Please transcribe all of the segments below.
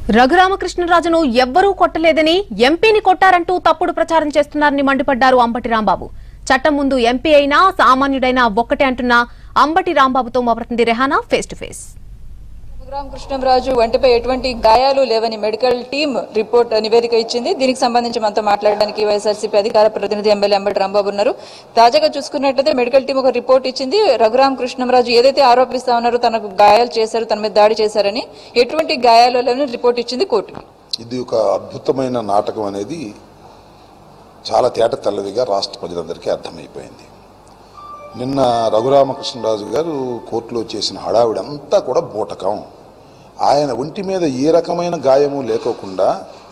రఘురామకృష్ణరాజును ఎవ్వరూ కొట్టలేదని ఎంపీని కొట్టారంటూ తప్పుడు ప్రచారం చేస్తున్నారని మండిపడ్డారు అంబటి రాంబాబు చట్టం ముందు ఎంపీ అయినా సామాన్యుడైనా ఒక్కటే అంటున్న అంబటి రాంబాబుతో మా ప్రతినిధి Rehana face to face Krishnamraju వంటిపై ఎటువంటి గాయాలు లేవని మెడికల్ టీమ్ రిపోర్ట్ నివేదిక ఇచ్చింది దీనికి సంబంధించి మనతో మాట్లాడడానికి వైఎస్ఆర్సీపీ అధికార ప్రతినిధి ఎమ్మెల్యే అంబటి రాంబాబు ఉన్నారు తాజాగా చూసుకున్నట్లయితే మెడికల్ టీం ఒక రిపోర్ట్ ఇచ్చింది రఘురామ కృష్ణంరాజు ఏదైతే ఆరోపిస్తా ఉన్నారో తనకు గాయాలు చేశారు తన మీద దాడి చేశారని ఎటువంటి గాయాలు లేవని రిపోర్ట్ ఇచ్చింది కోర్టుకి ఇది ఒక అద్భుతమైన నాటకం అనేది చాలా తేట తెల్లవిగా రాష్ట్ర ప్రజలందరికీ అర్థమైపోయింది నిన్న రఘురామకృష్ణరాజు గారు కోర్టులో చేసిన హడావిడి అంతా కూడా బూటకం ఆయన ఒంటి మీద ఏ రకమైన గాయము లేకోకుండా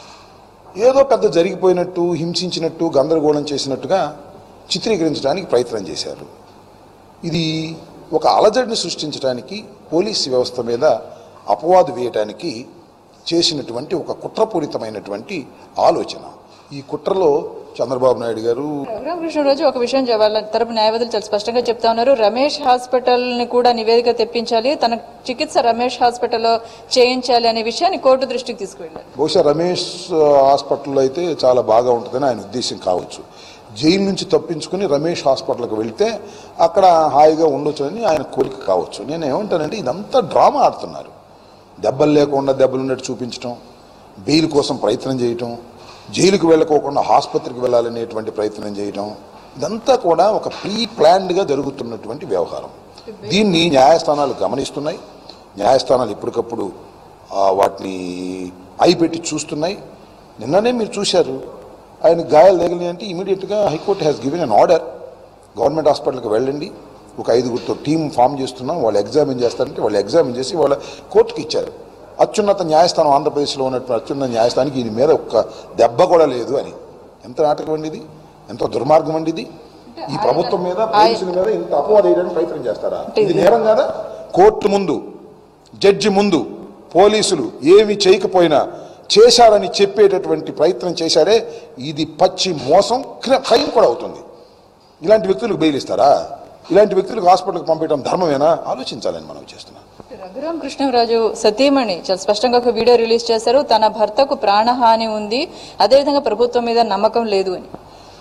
ఏదో పెద్ద జరిగిపోయినట్టు హింసించినట్టు గందరగోళం చేసినట్టుగా చిత్రీకరించడానికి ప్రయత్నం చేశారు ఇది ఒక అలజడిని సృష్టించడానికి పోలీస్ వ్యవస్థ మీద అపవాదు వేయడానికి చేసినటువంటి ఒక కుట్రపూరితమైనటువంటి ఆలోచన ఈ కుట్రలో చంద్రబాబు నాయుడు గారు రఘురామ కృష్ణరాజు ఒక విషయం చె- వాళ్ళ తరపు న్యాయవాదులు చాలా స్పష్టంగా చెప్తా ఉన్నారు రమేష్ హాస్పిటల్ ని కూడా నివేదిక తెప్పించాలి తన చికిత్స రమేష్ హాస్పిటల్లో చేయించాలి అనే విషయాన్ని కోర్టు దృష్టికి తీసుకువెళ్ళారు బహుశా రమేష్ ఆ, హాస్పిటల్లో అయితే చాలా బాగా ఉంటుందని ఆయన ఉద్దేశం కావచ్చు జైలు నుంచి తప్పించుకుని రమేష్ హాస్పిటల్కి వెళ్తే అక్కడ హాయిగా ఉండొచ్చు అని ఆయన కోరిక కావచ్చు నేను ఏమంటానంటే ఇదంతా డ్రామా ఆడుతున్నారు దెబ్బలు లేకుండా దెబ్బలు ఉన్నట్టు చూపించడం బెయిల్ కోసం ప్రయత్నం చేయటం జైలుకు వెళ్ళకోకుండా ఆసుపత్రికి వెళ్ళాలనేటువంటి ప్రయత్నం చేయటం ఇదంతా కూడా ఒక ప్రీ ప్లాన్డ్గా జరుగుతున్నటువంటి వ్యవహారం దీన్ని న్యాయస్థానాలు గమనిస్తున్నాయి న్యాయస్థానాలు ఎప్పటికప్పుడు ఆ, వాటిని అయిపెట్టి చూస్తున్నాయి నిన్ననే మీరు చూశారు ఆయన గాయాలు తగిలి అంటే ఇమీడియట్గా high court has given an order government హాస్పిటల్కి వెళ్ళండి ఒక ఐదుగురితో టీం ఫామ్ చేస్తున్నాం వాళ్ళు ఎగ్జామిన్ చేస్తారంటే వాళ్ళు ఎగ్జామిన్ చేసి వాళ్ళ కోర్టుకి ఇచ్చారు అత్యున్నత న్యాయస్థానం ఆంధ్రప్రదేశ్లో ఉన్నటువంటి అత్యున్నత న్యాయస్థానానికి ఈయన మీద ఒక్క దెబ్బ కూడా లేదు అని ఎంత నాటకం అండి ఇది ఎంత దుర్మార్గం అండి ఇది ఈ ప్రభుత్వం మీద పోలీసుల మీద ఇంత అపవాదం వేయడానికి ప్రయత్నం చేస్తారా ఇది నేరం కదా కోర్టు ముందు జడ్జి ముందు పోలీసులు ఏమి చేయకపోయినా చేశారని చెప్పేటటువంటి ప్రయత్నం చేశారే ఇది పచ్చి మోసం క్ర- క్రైమ్ కూడా అవుతుంది ఇలాంటి వ్యక్తులకు బెయిల్ ఇస్తారా ఇలాంటి వ్యక్తులకు హాస్పిటల్కి పంపించడం ధర్మమేనా ఆలోచించాలని మనం చేస్తున్నాం రఘురామ కృష్ణరాజు సతీమణి చాలా స్పష్టంగా ఒక వీడియో రిలీజ్ చేశారు తన భర్తకు ప్రాణహాని ఉంది అదేవిధంగా ప్రభుత్వం మీద నమ్మకం లేదు అని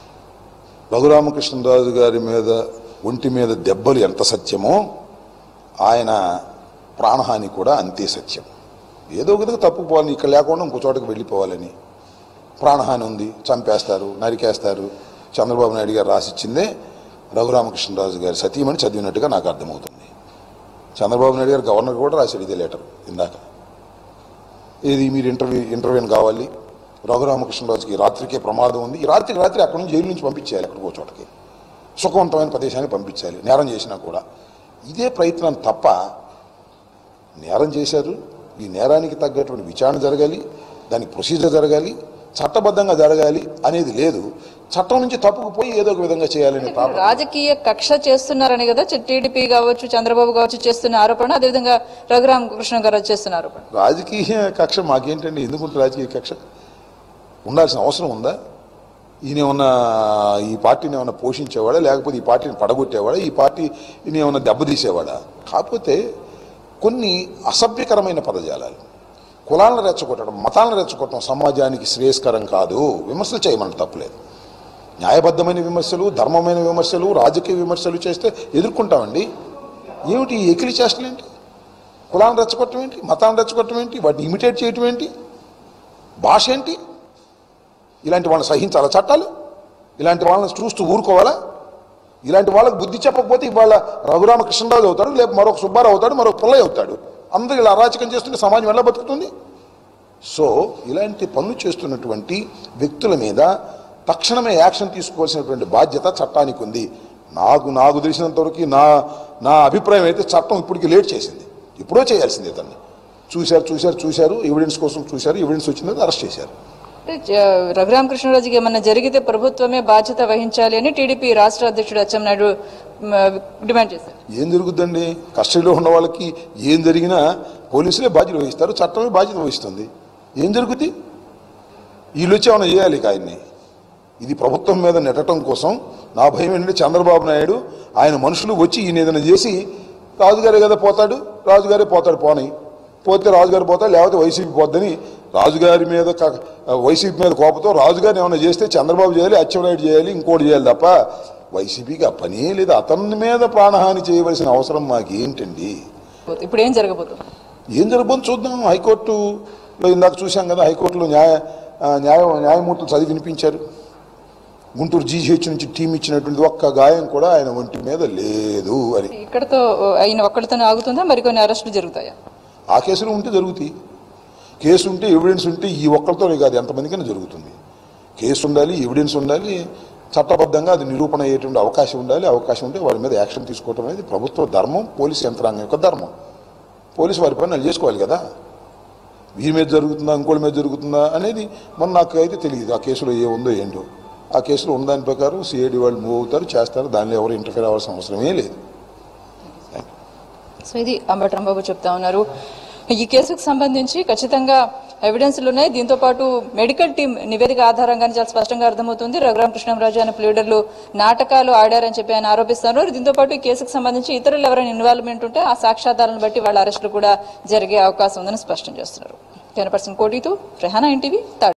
రఘురామకృష్ణరాజు గారి మీద ఒంటి మీద దెబ్బలు ఎంత సత్యమో ఆయన ప్రాణహాని కూడా అంతే సత్యం ఏదో ఒక విధంగా తప్పుకోవాలని ఇక్కడ లేకుండా ఇంకో చోటకి వెళ్ళిపోవాలని ప్రాణహాని ఉంది చంపేస్తారు నరికేస్తారు చంద్రబాబు నాయుడు గారు రాసిచ్చిందే రఘురామకృష్ణరాజు గారి సతీమణి చదివినట్టుగా నాకు అర్థమవుతుంది చంద్రబాబు నాయుడు గారు గవర్నర్ కూడా రాశాడు ఇదే లెటర్ ఇందాక ఇది మీరు ఇంటర్వ్యూ ఇంటర్వ్యూని కావాలి రఘురామకృష్ణరాజుకి రాత్రికే ప్రమాదం ఉంది ఈ రాత్రికి రాత్రి అక్కడి నుంచి జైలు నుంచి పంపించేయాలి ఎక్కడికో చోటకి సుఖవంతమైన ప్రదేశానికి పంపించాలి నేరం చేసినా కూడా ఇదే ప్రయత్నం తప్ప నేరం చేశారు ఈ నేరానికి తగ్గటువంటి విచారణ జరగాలి దానికి ప్రొసీజర్ జరగాలి చట్టబద్ధంగా జరగాలి అనేది లేదు చట్టం నుంచి తప్పుకుపోయి ఏదో ఒక విధంగా చేయాలనే తాప రాజకీయ కక్ష చేస్తున్నారని కదా టీడీపీ కావచ్చు చంద్రబాబు కావచ్చు చేస్తున్న ఆరోపణ అదేవిధంగా రఘురామ కృష్ణ గారు చేస్తున్న ఆరోపణ రాజకీయ కక్ష మాకేంటండి ఎందుకుంటే రాజకీయ కక్ష ఉండాల్సిన అవసరం ఉందా ఈయన ఏమన్నా ఈ పార్టీని ఏమన్నా పోషించేవాడా లేకపోతే ఈ పార్టీని పడగొట్టేవాడా ఈ పార్టీని ఏమన్నా దెబ్బతీసేవాడా కాకపోతే కొన్ని అసభ్యకరమైన పదజాలాలు కులాలను రెచ్చగొట్టడం మతాలను రెచ్చగొట్టడం సమాజానికి శ్రేయస్కరం కాదు విమర్శలు చేయమని తప్పులేదు న్యాయబద్ధమైన విమర్శలు ధర్మమైన విమర్శలు రాజకీయ విమర్శలు చేస్తే ఎదుర్కొంటామండి ఏమిటి ఈ ఎకిలి చేష్టలు ఏంటి కులాన్ని రెచ్చగొట్టడం ఏంటి మతాన్ని రెచ్చగొట్టడం ఏంటి వాటిని ఇమిటేట్ చేయటం ఏంటి భాష ఏంటి ఇలాంటి వాళ్ళని సహించాలా చట్టాలు ఇలాంటి వాళ్ళని చూస్తూ ఊరుకోవాలా ఇలాంటి వాళ్ళకి బుద్ధి చెప్పకపోతే ఇవాళ రఘురామకృష్ణరాజు అవుతాడు లేకపోతే మరొక సుబ్బారావు అవుతాడు మరొక పుల్లయ్య అవుతాడు అందరూ ఇలా అరాచకం చేస్తుంటే సమాజం ఎలా బతుకుతుంది సో ఇలాంటి పనులు చేస్తున్నటువంటి వ్యక్తుల మీద తక్షణమే యాక్షన్ తీసుకోవాల్సినటువంటి బాధ్యత చట్టానికి ఉంది నాకు నాకు తెలిసినంతవరకు నా నా అభిప్రాయం అయితే చట్టం ఇప్పటికి లేట్ చేసింది ఇప్పుడో చేయాల్సింది ఇతన్ని చూశారు చూశారు చూశారు ఎవిడెన్స్ కోసం చూశారు ఎవిడెన్స్ వచ్చిందని అరెస్ట్ చేశారు అంటే జ- రఘురామ కృష్ణరాజుకి ఏమన్నా జరిగితే ప్రభుత్వమే బాధ్యత వహించాలి అని టీడీపీ రాష్ట్ర అధ్యక్షుడు అచ్చెన్నాయుడు మ, డిమాండ్ చేశారు ఏం జరుగుద్దండి కస్టడీలో ఉన్న వాళ్ళకి ఏం జరిగినా పోలీసులే బాధ్యత వహిస్తారు చట్టమే బాధ్యత వహిస్తుంది ఏం జరుగుద్ది వీళ్ళు వచ్చి ఏమైనా చేయాలి ఇక ఆయన్ని ఇది ప్రభుత్వం మీద నెట్టడం కోసం నా భయం ఏంటంటే చంద్రబాబు నాయుడు ఆయన మనుషులు వచ్చి ఈయన ఏదైనా చేసి రాజుగారే కదా పోతాడు రాజుగారే పోతాడు పోని పోతే రాజుగారు పోతాడు లేకపోతే వైసీపీ పోద్దని రాజుగారి మీద క- వైసీపీ మీద కోపంతో రాజుగారిని ఏమైనా చేస్తే చంద్రబాబు చేయాలి అచ్చెన్నాయుడు చేయాలి ఇంకోటి చేయాలి తప్ప వైసీపీకి ఆ పనే లేదు అతని మీద ప్రాణహాని చేయవలసిన అవసరం మాకేంటండి ఇప్పుడు ఏం జరగబోతుంది ఏం జరగబోతుంది చూద్దాం హైకోర్టులో ఇందాక చూశాం కదా హైకోర్టులో న్యాయ ఆ, న్యాయ న్యాయమూర్తులు చదివి వినిపించారు గుంటూరు జీజీహెచ్ నుంచి టీం ఇచ్చినటువంటి ఒక్క గాయం కూడా ఆయన ఒంటి మీద లేదు అని ఇక్కడతో అయిన ఒక్కడితోనే ఆగుతుందా మరికొన్ని అరెస్టులు జరుగుతాయా ఆ కేసులు ఉంటే జరుగుతాయి కేసు ఉంటే ఎవిడెన్స్ ఉంటే ఈ ఒక్కరితోనే కాదు ఎంతమందికైనా జరుగుతుంది కేసు ఉండాలి ఎవిడెన్స్ ఉండాలి చట్టబద్ధంగా అది నిరూపణ అయ్యేటువంటి అవకాశం ఉండాలి అవకాశం ఉంటే వారి మీద యాక్షన్ తీసుకోవడం అనేది ప్రభుత్వ ధర్మం పోలీసు యంత్రాంగం యొక్క ధర్మం పోలీసు వారి పని వాళ్ళు చేసుకోవాలి కదా వీరి మీద జరుగుతుందా ఇంకోళ్ళ మీద జరుగుతుందా అనేది మన నాకు అయితే తెలియదు ఆ కేసులో ఏ ఉందో ఏంటో ఆ కేసులో ఉన్న దాని ప్రకారం సిఐడి వాళ్ళు మూవ్ అవుతారు చేస్తారు దానిలో ఎవరు ఇంటర్ఫేర్ అవ్వాల్సిన అవసరమే లేదు సో ఇది అంబటి రాంబాబు చెప్తా ఉన్నారు ఈ కేసుకు సంబంధించి ఖచ్చితంగా ఎవిడెన్స్లు ఉన్నాయి దీంతో పాటు మెడికల్ టీం నివేదిక ఆధారంగానే చాలా స్పష్టంగా అర్థమవుతుంది రఘురామ కృష్ణంరాజు అనే ప్లీడర్లు నాటకాలు ఆడారని చెప్పి ఆయన ఆరోపిస్తున్నారు దీంతో పాటు ఈ కేసుకు సంబంధించి ఇతరులు ఎవరైనా ఇన్వాల్వ్మెంట్ ఉంటే ఆ సాక్ష్యాధారాలను బట్టి వాళ్ళ అరెస్టులు కూడా జరిగే అవకాశం ఉందని స్పష్టం చేస్తున్నారు కెమెరా పర్సన్ కోటితో రెహానా ఎన్టీవీ తాడు